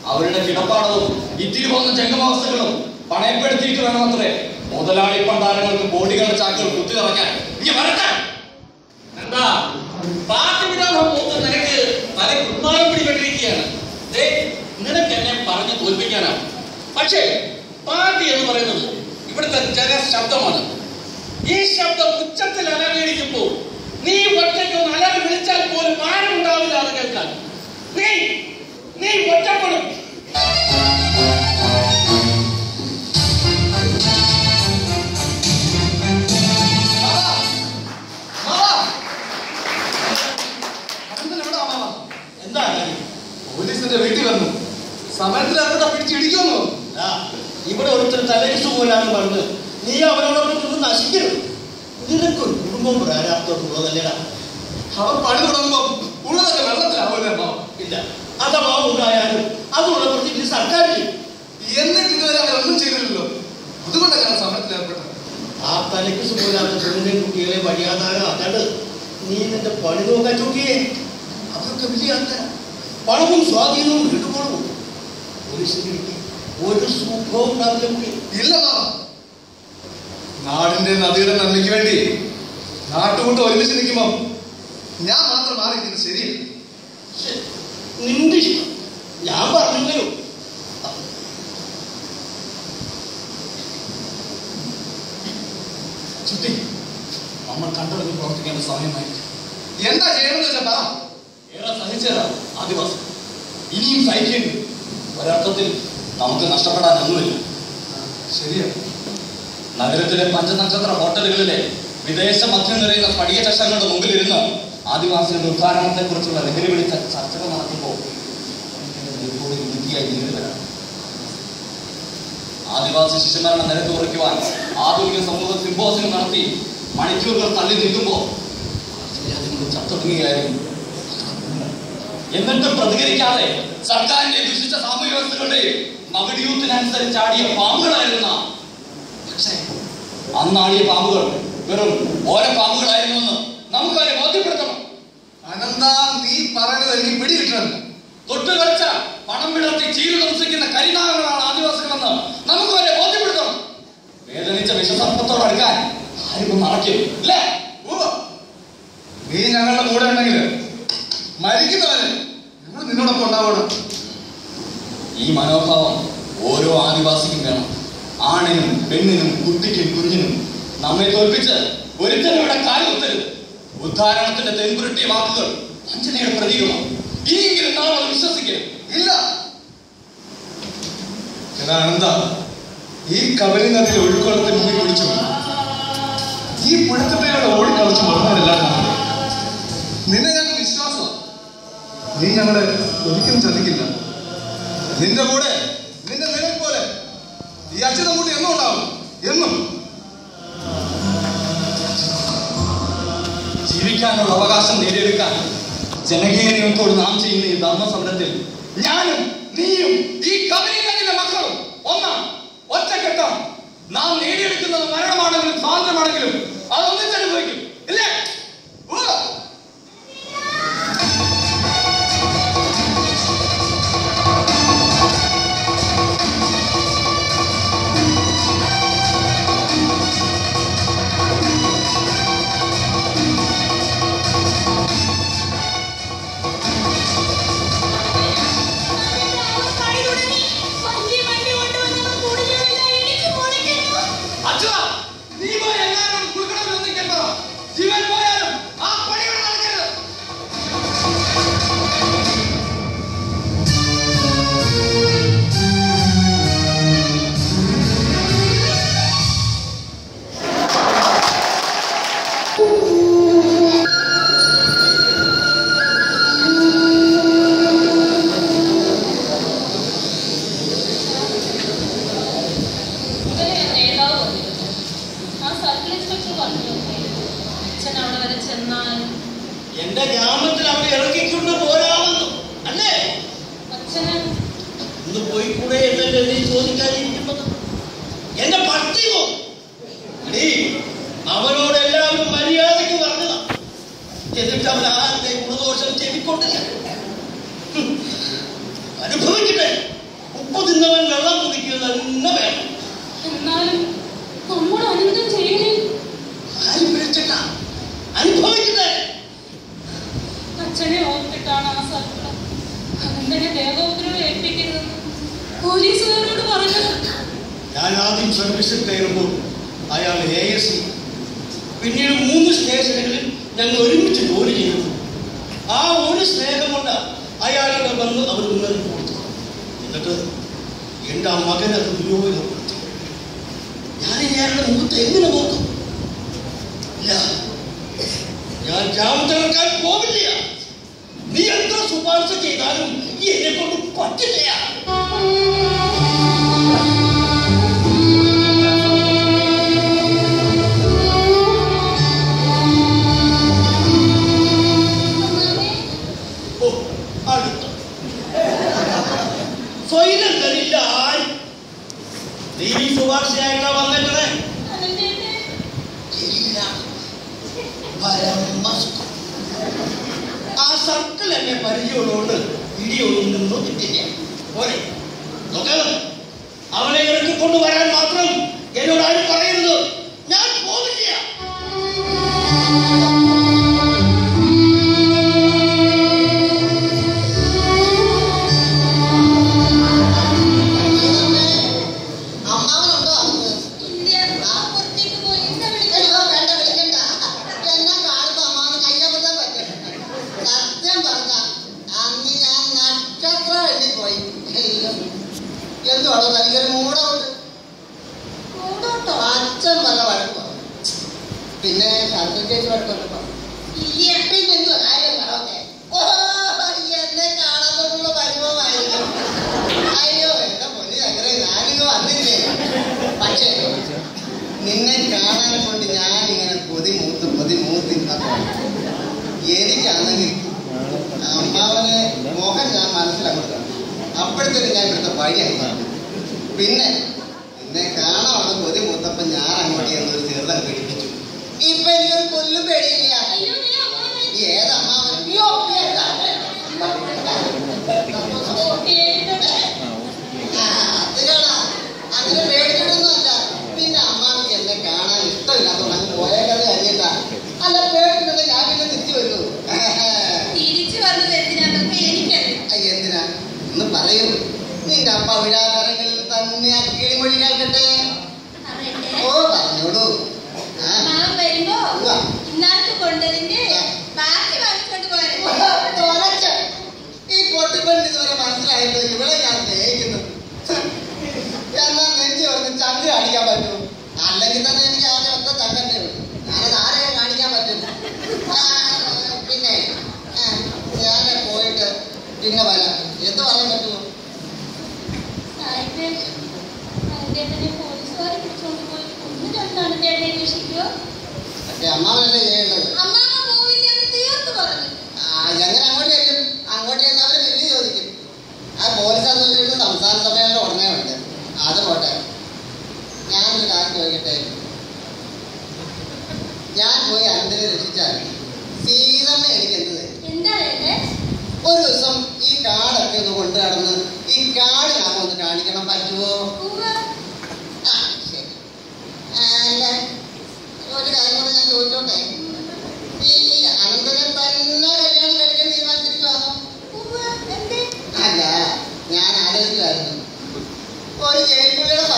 അവരുടെ കിടപ്പാടവും ഇത്തിരി പോകുന്ന ജംഗമാവസ്ഥകളും പണയപ്പെടുത്തിയിട്ട് വേണമത്രേ മുതലാളി പണ്ടാരങ്ങൾക്ക് ബോഡികളുടെ ചാക്കുകൾ കുത്തി നിറയ്ക്കാൻ ഇനി വരട്ടെ എന്താ പാർട്ടി വിരോധം മൂത്ത് നിനക്ക് തല കുന്നായം പിടിപെട്ടിരിക്കുകയാണ് ദേ, നിനക്ക് എന്നെ പറഞ്ഞ് തോൽപ്പിക്കാനാവും പക്ഷേ പാർട്ടി എന്ന് പറയുന്നത് ഇവിടുത്തെ ജനശബ്ദമാണ് ഈ ശബ്ദം ഉച്ചത്തിൽ അലറിയിരിക്കുമ്പോൾ നീ ഒറ്റയ്ക്ക് ഒന്ന് അലറി വിളിച്ചാൽ പോലും ആരും ഉണ്ടാവില്ല അത് കേൾക്കാൻ നീ നീ ഒറ്റപ്പെടും എന്താ കാര്യം? പോലീസിന്റെ വീട്ടിൽ വന്നു സമരത്തിൽ അവരുടെ പിടിച്ചിടിക്കുന്നു ആ, ഇവിടെ ഒരുത്തർ തലേസ് പോലാന്ന് പറഞ്ഞ് നീ അവരോടൊപ്പം നിന്ന് നശിക്കരുത് നിനക്കൊരു കുടുംബം പ്രാരാബ്ദമുള്ളതല്ലേടാ അവർ പണി തുടങ്ങുമ്പോ ഉള്ളതൊക്കെ വെള്ളത്തിലാവുമല്ലേ അമ്മാവ ഇല്ല അഥവാ ഉണ്ടായാലും അതുള്ള പ്രതി സർക്കാർ ചെയ്യും എന്നിട്ട് ഇതുവരെ അവരൊന്നും ചെയ്തില്ലല്ലോ അതുകൊണ്ടൊക്കെയാണ് സമരത്തിൽ ഏർപ്പെട്ടത് ആ തലയ്ക്ക് സുഖമില്ലാത്ത പെണ്ണിനെ കുട്ടികളെ വഴിയാതാകാത്തത് നീ നിന്റെ പണി നോക്കാൻ ചോക്കിയേ അതൊക്കെ വലിയ അല്ല പണവും സ്വാധീനവും വീട്ടുപോണവും പോലീസിന് ഒരു സുഖവും ഉണ്ടാവില്ല കുട്ടി ഇല്ല മാമ നാടിന്റെ നദിയുടെ നന്മയ്ക്ക് വേണ്ടി നാട്ടുകൊണ്ട് ഒരുമിച്ച് നിൽക്കുമ്പോ ഞാൻ മാത്രം മാറിയിരിക്കുന്നത് ശരിയല്ല ശ്ശെ, നിന്റെ ഇഷ്ടം ഞാൻ പറഞ്ഞല്ലോ ചുറ്റി നമ്മൾ കണ്ടറിഞ്ഞ് പ്രവർത്തിക്കേണ്ട സമയമായി എന്താ ചെയ്യണമെന്ന് വെച്ചാ പറ ഏറെ സഹിച്ചതാ ആദിവാസി ഇനിയും സഹിക്കേണ്ടി വരും. ഒരർത്ഥത്തിൽ നമുക്ക് നഷ്ടപ്പെടാനൊന്നുമില്ല ശരിയാ നഗരത്തിലെ പഞ്ചനക്ഷത്ര ഹോട്ടലുകളിലെ വിദേശ മദ്യം നിറയുന്ന പടിയ ചഷങ്ങളുടെ മുമ്പിലിരുന്ന് ആദിവാസികളുടെ ഉദ്ധാരണത്തെ കുറിച്ചുള്ള ലഹരി പിടിച്ച ചർച്ചകൾ നടത്തുമ്പോൾ എനിക്കെന്റെ നെയ്പ്പോട് ഇടുക്കിയായി നീണ്ടു വരാം ആദിവാസി ശിശുമരണ നിരക്ക് കുറയ്ക്കുവാൻ ആധുനിക സമൂഹ സിംബോസിയം നടത്തി മണിക്കൂറുകൾ തള്ളി നിൽക്കുമ്പോൾ രാജ്യങ്ങൾ ചത്തൊടുങ്ങുകയായിരുന്നു എന്നിട്ടും പ്രതികരിക്കാതെ സർക്കാരിന്റെ ദുഷിച്ച സാമൂഹ്യ വ്യവസ്ഥകളുടെ മകടിയൂത്തിനനുസരിച്ച് ആടിയ പാമ്പുകളായിരുന്ന പക്ഷേ അന്നാടിയ പാമ്പുകൾ വെറും ഓരോ പാമ്പുകളായിരുന്നുവെന്ന് നമുക്കവരെ ബോധ്യപ്പെടുത്തണം അനന്ത നീ പറയുന്നത് എനിക്ക് പിടികിട്ടണം തൊട്ട് കളിച്ച പണം വിടർത്തി ചീരു താമസിക്കുന്ന കരിനാഗങ്ങളാണ് ആദിവാസികളെന്ന് നമുക്ക് വരെ ബോധ്യപ്പെടുത്തണം വേദനിച്ച വിഷസർപ്പത്തോട് അടുക്കാൻ ആരും ഒന്ന് അടയ്ക്കും അല്ലേ നീ ഞങ്ങളുടെ കൂടെ ഉണ്ടെങ്കിൽ മരിക്കുന്നവരെ ഞങ്ങൾ നിന്നോടൊപ്പം ഉണ്ടാവണം ഈ മനോഭാവം ഓരോ ആദിവാസിക്കും വേണം ആണിനും പെണ്ണിനും കുട്ടിക്കും കുഞ്ഞിനും നമ്മെ തോൽപ്പിച്ച് ഒരുത്തനും ഇവിടെ കാലുകുത്തരുത് ഉദ്ധാരണത്തിന്റെ തെൻപുരട്ടിയ വാക്കുകൾ വഞ്ചനയുടെ പ്രതീകമാണ് ഇനിയെങ്കിലും നാം അത് വിശ്വസിക്കരുത് ഇല്ല എന്നാ അനന്ത ഈ കബലി നദിയിൽ ഒഴുക്കുളത്തിൽ മുങ്ങി കുളിച്ചു ഈ പുഴക്കട്ടയിലൂടെ ഓടിക്കളിച്ചു വളർന്നവരെല്ലാം നിന്നെ ഞങ്ങൾക്ക് വിശ്വാസമാണ് നീ ഞങ്ങളെ ഒരിക്കലും ചതിക്കില്ല നിന്റെ കൂടെ നിന്റെ നിഴൽ പോലെ ഈ അച്ഛനും കൂടി എന്നും ഉണ്ടാവും എന്നും ജീവിക്കാനുള്ള അവകാശം നേടിയെടുക്കാൻ ജനകീയ നിയമത്തോട് നാം ചെയ്യുന്ന ഈ ധർമ്മ സമരത്തിൽ ഞാനും നീയും ഈ കബരീനത്തിലെ മക്കളും ഒന്നാണ് ഒറ്റക്കെട്ടാണ് നാം നേടിയെടുക്കുന്നത് മരണമാണെങ്കിലും സ്വാതന്ത്ര്യമാണെങ്കിലും അതൊന്നിച്ചനുഭവിക്കും ഇല്ലേ ഉവ്വ്. പണി തുടങ്ങി വലിയ വണ്ടി കൊണ്ടുവന്നവർ കൂടുതലെല്ലാം ഇടിച്ചു പൊളിക്കുന്നു അച്ഛാ, നീ പോയി എല്ലാവരും കുളിക്കണമെന്ന് നിൽക്കണ്ട. ജീവൻ പോയാലും ആ പണി ഇവിടെ നടക്കരുത്. ഇവരെ നേതാവ് വന്നിരുന്നു ആ സർക്കിൾ ഇൻസ്പെക്ടർ പറഞ്ഞു അച്ഛൻ അവിടെ വരെ ചെന്നാൽ എന്റെ ഗ്രാമത്തിൽ അവർ ഇറക്കിക്കൊണ്ട് പോരാമെന്ന് അല്ലേ അച്ഛന് ഇന്ന് പോയി കൂടെ എന്നല്ലേ നീ ചോദിക്കാതിരിക്കുന്നത് എന്റെ പട്ടി പോ എടീ, അവനോട് എല്ലാവരും മര്യാദയ്ക്ക് പറഞ്ഞതാ എന്നിട്ട് അവൻ ആരുടെ ഗുണദോഷം ചെവിക്കൊണ്ടില്ല ഹും. അനുഭവിക്കട്ടെ ഉപ്പ് തിന്നവൻ വെള്ളം കുടിക്കുക തന്നെ വേണം എന്നാലും നമ്മൾ അനന്തം ചെയ്യണേ ആരും വിളിച്ചിട്ടാ അനുഭവിക്കുന്നേ അച്ഛനെ ഓർത്തിട്ടാണ് ആ സർക്കിൾ അനന്തനെ ദേവോഗ്രഹം ഏൽപ്പിക്കരുതെന്ന് പോലീസുകാരോട് പറഞ്ഞത് ഞാൻ ആദ്യം സർവീസിൽ കയറുമ്പോൾ അയാൾ എ എസ് പിന്നീട് മൂന്ന് സ്റ്റേഷനുകളിൽ ഞങ്ങൾ ഒരുമിച്ച് ജോലി ചെയ്തു ആ ഒരു സ്നേഹം കൊണ്ട് അയാളുടെ വന്ന് അവർ മുന്നറിയിപ്പ് കൊടുത്തു എന്നിട്ട് എൻ്റെ ആ മകൻ അത് ദുരുപയോഗപ്പെടുത്തി ഞാൻ അയാളുടെ മുഖത്ത് എങ്ങനെ നോക്കും ഇല്ല ഞാൻ ജാമത്തിറക്കാൻ പോവില്ല നീ എത്ര ശുപാർശ ചെയ്താലും എന്നെ കൊണ്ട് പറ്റില്ല ഓ, അടുത്ത. സ്വൈരം തരില്ല ആരും. നീ ഈ ശുപാർശയായിട്ടാ വന്നേക്കണേ അനന്തേട്ടൻ ഇല്ല. പരമസുഖം. ആ സർക്കിൾ എന്നെ പരിചയമുള്ളതുകൊണ്ട് ഇടിയൊന്നും കിട്ടില്ല പോരെ നോക്ക് അവനെ ഇറക്കിക്കൊണ്ട് വരാൻ മാത്രം എന്നോട് ആരും പറയരുത് ഞാൻ പോവില്ല അമ്മാവനുണ്ടോ അന്ന്? ഇല്ല ആ പുറത്തേക്ക് പോലീസിനെ അയ്യോ, വിളിക്കണം വേണ്ട, വിളിക്കണ്ട. എന്നെ കാണുമ്പോ അമ്മാവന് കയ്യബദ്ധം പറ്റും. സത്യം പറഞ്ഞ അന്ന് ഞാൻ നക്ഷത്രം എണ്ണിപ്പോയി അയ്യോ. എന്തുവാണോ തനിക്കൊരു മൂടമുണ്ട് കൂടോട്ടോ അച്ഛൻ വല്ല വഴക്കോ പിന്നെ ശബ്ദത്തേക്ക് വഴക്കൊണ്ടോ ഇല്ല പിന്നെ എന്തുവാ കാര്യം പറോക്കെ ഓ എന്നെ കാണാത്തോണ്ടുള്ള പരിമമായിരുന്നു അയ്യോ എന്റെ പൊന്നി അങ്ങനെ ഞാനിത് വന്നില്ലേ പക്ഷേ നിന്നെ കാണാനെ കൊണ്ട് ഞാനിങ്ങനെ കൊതി മൂത്ത് കൊതി മൂത്തിരുന്നപ്പോ എനിക്കാണെങ്കിൽ അമ്മാവനെ മുഖം ഞാൻ മനസ്സിലങ്ങോട്ട് കണ്ടു അപ്പോഴത്തേനും ഞാൻ ഇവിടുത്തെ വഴിയായി പിന്നെ എന്നെ കാണാൻ വന്ന് കൊതി മൂത്തപ്പോ ഞാൻ അങ്ങോട്ട് ചെന്നൊരു ചെറുതം പിടിപ്പിച്ചു ഇപ്പൊ എനിക്കൊരു കൊല്ലും പേടിയില്ല അയ്യോ നീ അമ്മാവനെ ഏതമ്മാവൻ അയ്യോ ഏതാ? കേട്ടിട്ട് ആ, അത് കാണാം. അങ്ങനെ പേടിച്ചിട്ടൊന്നുമല്ല. പിന്നെ അമ്മാവിക്ക് എന്നെ കാണാൻ ഇഷ്ടമില്ലാത്തതുകൊണ്ട് അങ്ങ് പോയേക്കാതെ കഴിഞ്ഞിട്ടാ. അല്ല പേടിച്ചിട്ടുണ്ടെങ്കിൽ ഞാൻ പിന്നെ തിരിച്ചു വരുമോ? തിരിച്ചു വന്നത് എന്തിനാണെന്നൊക്കെ എനിക്കറിയാം അയ്യ, എന്തിനാ ഒന്ന് പറയൂ നിന്റെ അമ്മ വിഴാകരങ്ങളിൽ തന്നെ ആ കിളിമൊഴി കേൾക്കട്ടെ അറിയട്ടെ ഓ പറഞ്ഞോളൂ ആ മാം വരുമ്പോ ഉവ്വ. ഇന്നാൾക്ക് കൊണ്ടതിന്റെ ബാക്കി വാങ്ങിച്ചോണ്ട് പോയത് തൊലച്ച്. ഈ പൊട്ടിപ്പെണ്ണ് ഇതുവരെ മനസ്സിലായല്ലോ ഇവിടെ ഞാൻ സ്നേഹിക്കുന്നു എന്നാ നെഞ്ചി ഒന്ന് ചങ്ക് കാണിക്കാൻ പറ്റൂ അല്ലെങ്കിൽ തന്നെ എനിക്ക് ആദ്യം ഒത്ത ചങ്കന്നെ ഉള്ളൂ ഞാനത് ആരെയും കാണിക്കാൻ പറ്റും ആ, പിന്നെ ആ, ഞാൻ പോയിട്ട് പിന്നെ വരാം എന്ത് പറയാൻ പറ്റുമോ സായിപ്പേ അനന്തേട്ടനെ പോലീസുകാരെ പിടിച്ചോണ്ട് പോയി ഒന്ന് രണ്ട് അനന്തേട്ടനെ അന്വേഷിക്കുവോ പക്ഷെ അമ്മാവനല്ലേ ചെയ്യേണ്ടത് അമ്മാമ്മ പോവില്ല എന്ന് തീർത്ത് പറഞ്ഞു ആ, എങ്ങനെ അങ്ങോട്ട് ചെല്ലും അങ്ങോട്ട് ചെന്ന് അവര് ബില്ല് ചോദിക്കും ആ പോലീസ് അസോസിയേഷൻ സംസ്ഥാന സഭയുടെ ഉടനെയുണ്ട് അത് പോട്ടെ ഞാനൊരു കാര്യം ചോദിക്കട്ടെ ഞാൻ പോയി അനന്തനെ രക്ഷിച്ചാൽ സീതമ്മ എനിക്ക് എന്ത് തരും എന്താ ഏട്ടേ ഒരു ദിവസം ഈ കാടൊക്കെ ഒന്ന് കൊണ്ടു നടന്ന് ഈ കാടിനാമ ഒന്ന് കാണിക്കണം പറ്റുമോ ഉവ്വ്. ആ ശരി ആ, അല്ല ഒരു കാര്യം കൂടെ ഞാൻ ചോദിച്ചോട്ടെ ഈ അനന്തനെ തന്നെ കല്യാണം കഴിക്കാൻ തീരുമാനിച്ചിരിക്കുവാണോ ഉവ്വ്. എന്തേ? അല്ല ഞാൻ ആലോചിക്കുമായിരുന്നു ഒരു ജയിൽപ്പുള്ളിയുടെ